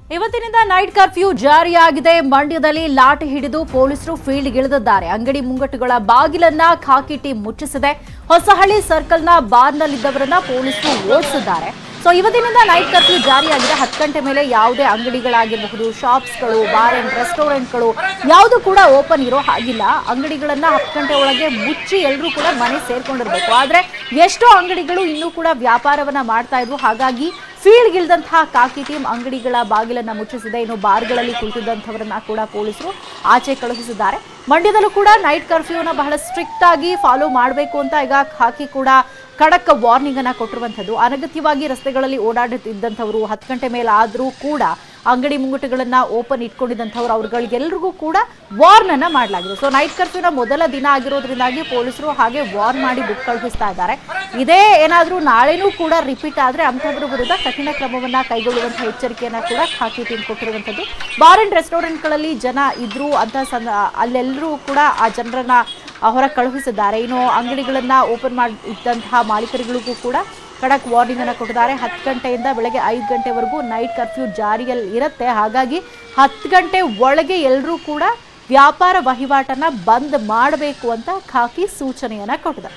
ಇವತ್ತಿನಿಂದ night curfew ಜಾರಿಯಾಗಿದೆ ಮಂಡ್ಯದಲ್ಲಿ ಲಾಠಿ ಹಿಡಿದು ಪೊಲೀಸರು ಫೀಲ್ಡ್ಗಿಳಿದಿದ್ದಾರೆ ಅಂಗಡಿ ಮುಂಗಟ್ಟುಗಳ ಬಾಗಿಲನ್ನ ಖಾಕಿ ಟೀಮ್ ಮುಚ್ಚಿಸಿದೆ ಹೊಸಹಳ್ಳಿ ಸರ್ಕಲ್ನ ಬಾರ್ನಲ್ಲಿದ್ದವರನ್ನ ಪೊಲೀಸರು ಓಡಿಸಿದ್ದಾರೆ ಸೊ ಇವತ್ತಿನಿಂದ ನೈಟ್ ಕರ್ಫ್ಯೂ ಜಾರಿಯಾಗಿದೆ ಹತ್ತು ಗಂಟೆ ಮೇಲೆ ಯಾವುದೇ ಅಂಗಡಿಗಳಾಗಿರಬಹುದು ಶಾಪ್ಸ್ಗಳು ಬಾರ್ ಅಂಡ್ ರೆಸ್ಟೋರೆಂಟ್ಗಳು ಯಾವುದು ಕೂಡ ಓಪನ್ ಇರೋ ಹಾಗಿಲ್ಲ ಅಂಗಡಿಗಳನ್ನ ಹತ್ತು ಗಂಟೆ ಒಳಗೆ ಮುಚ್ಚಿ ಎಲ್ಲರೂ ಕೂಡ ಮನೆ ಸೇರ್ಕೊಂಡಿರ್ಬೇಕು ಆದ್ರೆ ಎಷ್ಟೋ ಅಂಗಡಿಗಳು ಇನ್ನೂ ಕೂಡ ವ್ಯಾಪಾರವನ್ನ ಮಾಡ್ತಾ ಇದ್ವು ಹಾಗಾಗಿ ಫೀಲ್ಡ್ಗಿಳಿದಂತಹ ಕಾಕಿ ಟೀಮ್ ಅಂಗಡಿಗಳ ಬಾಗಿಲನ್ನ ಮುಚ್ಚಿಸಿದೆ ಇನ್ನು ಬಾರ್ಗಳಲ್ಲಿ ಕುಳಿತಿದ್ದಂಥವರನ್ನ ಕೂಡ ಪೊಲೀಸರು ಆಚೆ ಕಳುಹಿಸಿದ್ದಾರೆ ಮಂಡ್ಯದಲ್ಲೂ ಕೂಡ ನೈಟ್ ಕರ್ಫ್ಯೂನ ಬಹಳ ಸ್ಟ್ರಿಕ್ಟ್ ಆಗಿ ಫಾಲೋ ಮಾಡಬೇಕು ಅಂತ ಈಗ ಖಾಕಿ ಕೂಡ ಖಡಕ್ ವಾರ್ನಿಂಗ್ ಅನ್ನ ಕೊಟ್ಟಿರುವಂಥದ್ದು ಅನಗತ್ಯವಾಗಿ ರಸ್ತೆಗಳಲ್ಲಿ ಓಡಾಡುತ್ತಿದ್ದಂಥವರು ಹತ್ತು ಗಂಟೆ ಮೇಲೆ ಆದರೂ ಕೂಡ ಅಂಗಡಿ ಮುಂಗಟ್ಟುಗಳನ್ನ ಓಪನ್ ಇಟ್ಕೊಂಡಿದ್ದಂಥವ್ರು ಅವ್ರಗಳಿಗೆಲ್ರಿಗೂ ಕೂಡ ವಾರ್ನ್ ಅನ್ನ ಮಾಡಲಾಗಿದೆ ಸೊ ನೈಟ್ ಕರ್ಫ್ಯೂನ ಮೊದಲ ದಿನ ಆಗಿರೋದ್ರಿಂದಾಗಿ ಪೊಲೀಸರು ಹಾಗೆ ವಾರ್ನ್ ಮಾಡಿ ಬಿಟ್ಟು ಕಳುಹಿಸ್ತಾ ಇದ್ದಾರೆ ಇದೇ ಏನಾದರೂ ನಾಳೆನೂ ಕೂಡ ರಿಪೀಟ್ ಆದ್ರೆ ಅಂಥದ್ರ ವಿರುದ್ಧ ಕಠಿಣ ಕ್ರಮವನ್ನ ಕೈಗೊಳ್ಳುವಂತಹ ಎಚ್ಚರಿಕೆಯನ್ನ ಕೂಡ ಖಾಕಿ ಟೀಮ್ ಕೊಟ್ಟಿರುವಂಥದ್ದು ಬಾರ್ ಅಂಡ್ ರೆಸ್ಟೋರೆಂಟ್ಗಳಲ್ಲಿ ಜನ ಇದ್ರು ಅಂತ ಸಂದ ಅಲ್ಲೆಲ್ಲರೂ ಕೂಡ ಆ ಜನರನ್ನ ಹೊರ ಕಳುಹಿಸಿದ್ದಾರೆ ಇನ್ನು ಅಂಗಡಿಗಳನ್ನ ಓಪನ್ ಮಾಡಿ ಇದ್ದಂತಹ ಮಾಲೀಕರಿಗಳಿಗೂ ಕೂಡ ಖಡಕ್ ವಾರ್ನಿಂಗ್ ಅನ್ನ ಕೊಟ್ಟಿದ್ದಾರೆ ಹತ್ತು ಗಂಟೆಯಿಂದ ಬೆಳಗ್ಗೆ ಐದು ಗಂಟೆವರೆಗೂ ನೈಟ್ ಕರ್ಫ್ಯೂ ಜಾರಿಯಲ್ಲಿ ಇರುತ್ತೆ ಹಾಗಾಗಿ ಹತ್ತು ಗಂಟೆ ಒಳಗೆ ಎಲ್ಲರೂ ಕೂಡ ವ್ಯಾಪಾರ ವಹಿವಾಟನ್ನ ಬಂದ್ ಮಾಡಬೇಕು ಅಂತ ಖಾಕಿ ಸೂಚನೆಯನ್ನ ಕೊಟ್ಟಿದೆ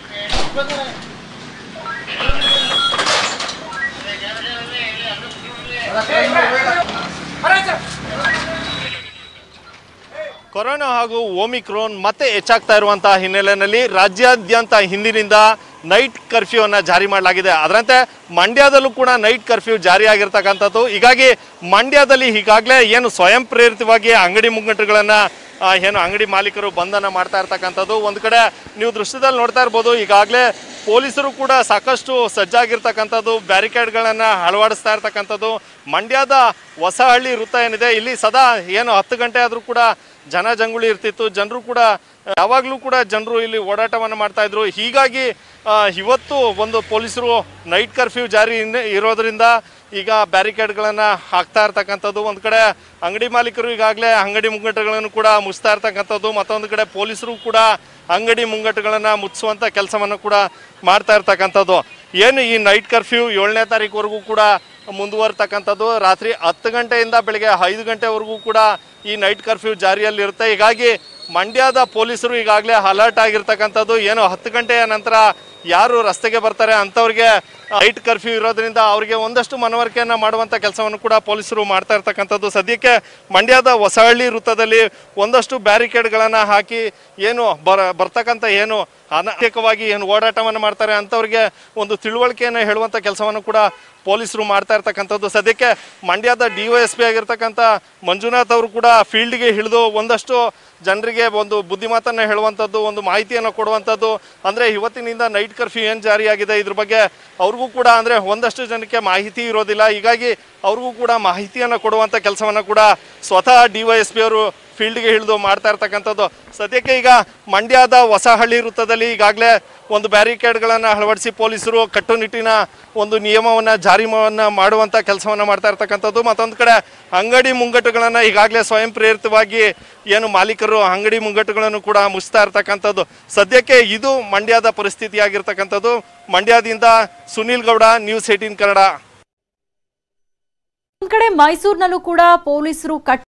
ಕೊರೋನಾ ಹಾಗೂ ಓಮಿಕ್ರೋನ್ ಮತ್ತೆ ಹೆಚ್ಚಾಗ್ತಾ ಇರುವಂತಹ ಹಿನ್ನೆಲೆಯಲ್ಲಿ ರಾಜ್ಯಾದ್ಯಂತ ಹಿಂದಿನಿಂದ ನೈಟ್ ಕರ್ಫ್ಯೂವನ್ನು ಜಾರಿ ಮಾಡಲಾಗಿದೆ ಅದರಂತೆ ಮಂಡ್ಯದಲ್ಲೂ ಕೂಡ ನೈಟ್ ಕರ್ಫ್ಯೂ ಜಾರಿಯಾಗಿರ್ತಕ್ಕಂಥದ್ದು ಹೀಗಾಗಿ ಮಂಡ್ಯದಲ್ಲಿ ಈಗಾಗಲೇ ಏನು ಸ್ವಯಂ ಪ್ರೇರಿತವಾಗಿ ಅಂಗಡಿ ಮುಂಗಟ್ಟುಗಳನ್ನು ಏನು ಅಂಗಡಿ ಮಾಲೀಕರು ಬಂಧನ ಮಾಡ್ತಾ ಇರ್ತಕ್ಕಂಥದ್ದು ಒಂದು ಕಡೆ ನೀವು ದೃಶ್ಯದಲ್ಲಿ ನೋಡ್ತಾ ಇರ್ಬೋದು ಈಗಾಗಲೇ ಪೊಲೀಸರು ಕೂಡ ಸಾಕಷ್ಟು ಸಜ್ಜಾಗಿರ್ತಕ್ಕಂಥದ್ದು ಬ್ಯಾರಿಕೇಡ್ಗಳನ್ನು ಅಳವಡಿಸ್ತಾ ಇರ್ತಕ್ಕಂಥದ್ದು ಮಂಡ್ಯದ ಹೊಸಹಳ್ಳಿ ವೃತ್ತ ಏನಿದೆ ಇಲ್ಲಿ ಸದಾ ಏನು ಹತ್ತು ಗಂಟೆ ಆದರೂ ಕೂಡ ಜನ ಜಂಗುಳಿ ಇರ್ತಿತ್ತು ಜನರು ಕೂಡ ಯಾವಾಗಲೂ ಕೂಡ ಜನರು ಇಲ್ಲಿ ಓಡಾಟವನ್ನು ಮಾಡ್ತಾ ಇದ್ರು ಹೀಗಾಗಿ ಆ, ಇವತ್ತು ಒಂದು ಪೊಲೀಸರು ನೈಟ್ ಕರ್ಫ್ಯೂ ಜಾರಿ ಇನ್- ಇರೋದ್ರಿಂದ ಈಗ ಬ್ಯಾರಿಕೇಡ್ಗಳನ್ನು ಹಾಕ್ತಾ ಇರ್ತಕ್ಕಂಥದ್ದು ಒಂದು ಕಡೆ ಅಂಗಡಿ ಮಾಲೀಕರು ಈಗಾಗಲೇ ಅಂಗಡಿ ಮುಂಗಟ್ಟುಗಳನ್ನು ಕೂಡ ಮುಚ್ತಾ ಇರ್ತಕ್ಕಂಥದ್ದು ಮತ್ತೊಂದು ಕಡೆ ಪೊಲೀಸರು ಕೂಡ ಅಂಗಡಿ ಮುಂಗಟ್ಟುಗಳನ್ನು ಮುಚ್ಚುವಂಥ ಕೆಲಸವನ್ನು ಕೂಡ ಮಾಡ್ತಾ ಇರ್ತಕ್ಕಂಥದ್ದು ಏನು ಈ ನೈಟ್ ಕರ್ಫ್ಯೂ ಏಳನೇ ತಾರೀಕುವರೆಗೂ ಕೂಡ ಮುಂದುವರ್ತಕ್ಕಂಥದ್ದು ರಾತ್ರಿ ಹತ್ತು ಗಂಟೆಯಿಂದ ಬೆಳಗ್ಗೆ ಐದು ಗಂಟೆವರೆಗೂ ಕೂಡ ಈ ನೈಟ್ ಕರ್ಫ್ಯೂ ಜಾರಿಯಲ್ಲಿರುತ್ತೆ ಹೀಗಾಗಿ ಮಂಡ್ಯದ ಪೊಲೀಸರು ಈಗಾಗಲೇ ಅಲರ್ಟ್ ಆಗಿರ್ತಕ್ಕಂಥದ್ದು ಏನು ಹತ್ತು ಗಂಟೆಯ ನಂತರ ಯಾರು ರಸ್ತೆಗೆ ಬರ್ತಾರೆ ಅಂಥವ್ರಿಗೆ ನೈಟ್ ಕರ್ಫ್ಯೂ ಇರೋದ್ರಿಂದ ಅವರಿಗೆ ಒಂದಷ್ಟು ಮನವರಿಕೆಯನ್ನು ಮಾಡುವಂಥ ಕೆಲಸವನ್ನು ಕೂಡ ಪೊಲೀಸರು ಮಾಡ್ತಾ ಇರ್ತಕ್ಕಂಥದ್ದು ಸದ್ಯಕ್ಕೆ ಮಂಡ್ಯದ ಹೊಸಹಳ್ಳಿ ವೃತ್ತದಲ್ಲಿ ಒಂದಷ್ಟು ಬ್ಯಾರಿಕೇಡ್ಗಳನ್ನು ಹಾಕಿ ಏನು ಬರ ಬರ್ತಕ್ಕಂಥ ಏನು ಅನಧಿಕವಾಗಿ ಏನು ಓಡಾಟವನ್ನು ಮಾಡ್ತಾರೆ ಅಂಥವ್ರಿಗೆ ಒಂದು ತಿಳುವಳಿಕೆಯನ್ನು ಹೇಳುವಂಥ ಕೆಲಸವನ್ನು ಕೂಡ ಪೊಲೀಸರು ಮಾಡ್ತಾ ಇರ್ತಕ್ಕಂಥದ್ದು ಸದ್ಯಕ್ಕೆ ಮಂಡ್ಯದ ಡಿ ಒ ಎಸ್ ಪಿ ಆಗಿರ್ತಕ್ಕಂಥ ಮಂಜುನಾಥ್ ಅವರು ಕೂಡ ಫೀಲ್ಡ್ಗೆ ಇಳಿದು ಒಂದಷ್ಟು ಜನರಿಗೆ ಒಂದು ಬುದ್ಧಿಮಾತನ್ನು ಹೇಳುವಂಥದ್ದು ಒಂದು ಮಾಹಿತಿಯನ್ನು ಕೊಡುವಂಥದ್ದು ಅಂದರೆ ಇವತ್ತಿನಿಂದ ನೈಟ್ ಕರ್ಫ್ಯೂ ಏನು ಜಾರಿಯಾಗಿದೆ ಇದ್ರ ಬಗ್ಗೆ ಅವ್ರಿಗೂ ಕೂಡ ಅಂದರೆ ಒಂದಷ್ಟು ಜನಕ್ಕೆ ಮಾಹಿತಿ ಇರೋದಿಲ್ಲ ಹೀಗಾಗಿ ಅವ್ರಿಗೂ ಕೂಡ ಮಾಹಿತಿಯನ್ನು ಕೊಡುವಂಥ ಕೆಲಸವನ್ನು ಕೂಡ ಸ್ವತಃ ಡಿ ವೈ ಎಸ್ ಪಿ ಅವರು ಫೀಲ್ಡ್ಗೆ ಇಳಿದು ಮಾಡ್ತಾ ಇರ್ತಕ್ಕಂಥದ್ದು ಸದ್ಯಕ್ಕೆ ಈಗ ಮಂಡ್ಯದ ಹೊಸಹಳ್ಳಿ ವೃತ್ತದಲ್ಲಿ ಈಗಾಗಲೇ ಒಂದು ಬ್ಯಾರಿಕೇಡ್ಗಳನ್ನು ಅಳವಡಿಸಿ ಪೊಲೀಸರು ಕಟ್ಟುನಿಟ್ಟಿನ ಒಂದು ನಿಯಮವನ್ನು ಜಾರಿವನ್ನು ಮಾಡುವಂಥ ಕೆಲಸವನ್ನು ಮಾಡ್ತಾ ಇರ್ತಕ್ಕಂಥದ್ದು ಮತ್ತೊಂದು ಕಡೆ ಅಂಗಡಿ ಮುಂಗಟ್ಟುಗಳನ್ನು ಈಗಾಗಲೇ ಸ್ವಯಂ ಪ್ರೇರಿತವಾಗಿ ಏನು ಮಾಲೀಕರು ಅಂಗಡಿ ಮುಂಗಟ್ಟುಗಳನ್ನು ಕೂಡ ಮುಚ್ತಾ ಇರ್ತಕ್ಕಂಥದ್ದು ಸದ್ಯಕ್ಕೆ ಇದು ಮಂಡ್ಯದ ಪರಿಸ್ಥಿತಿ ಆಗಿರ್ತಕ್ಕಂಥದ್ದು ಮಂಡ್ಯದಿಂದ ಸುನೀಲ್ ಗೌಡ ನ್ಯೂಸ್ ಏಟೀನ್ ಕನ್ನಡ ಒಂದ್ ಕಡೆ ಮೈಸೂರಿನಲ್ಲೂ ಕೂಡ ಪೊಲೀಸರು ಕಟ್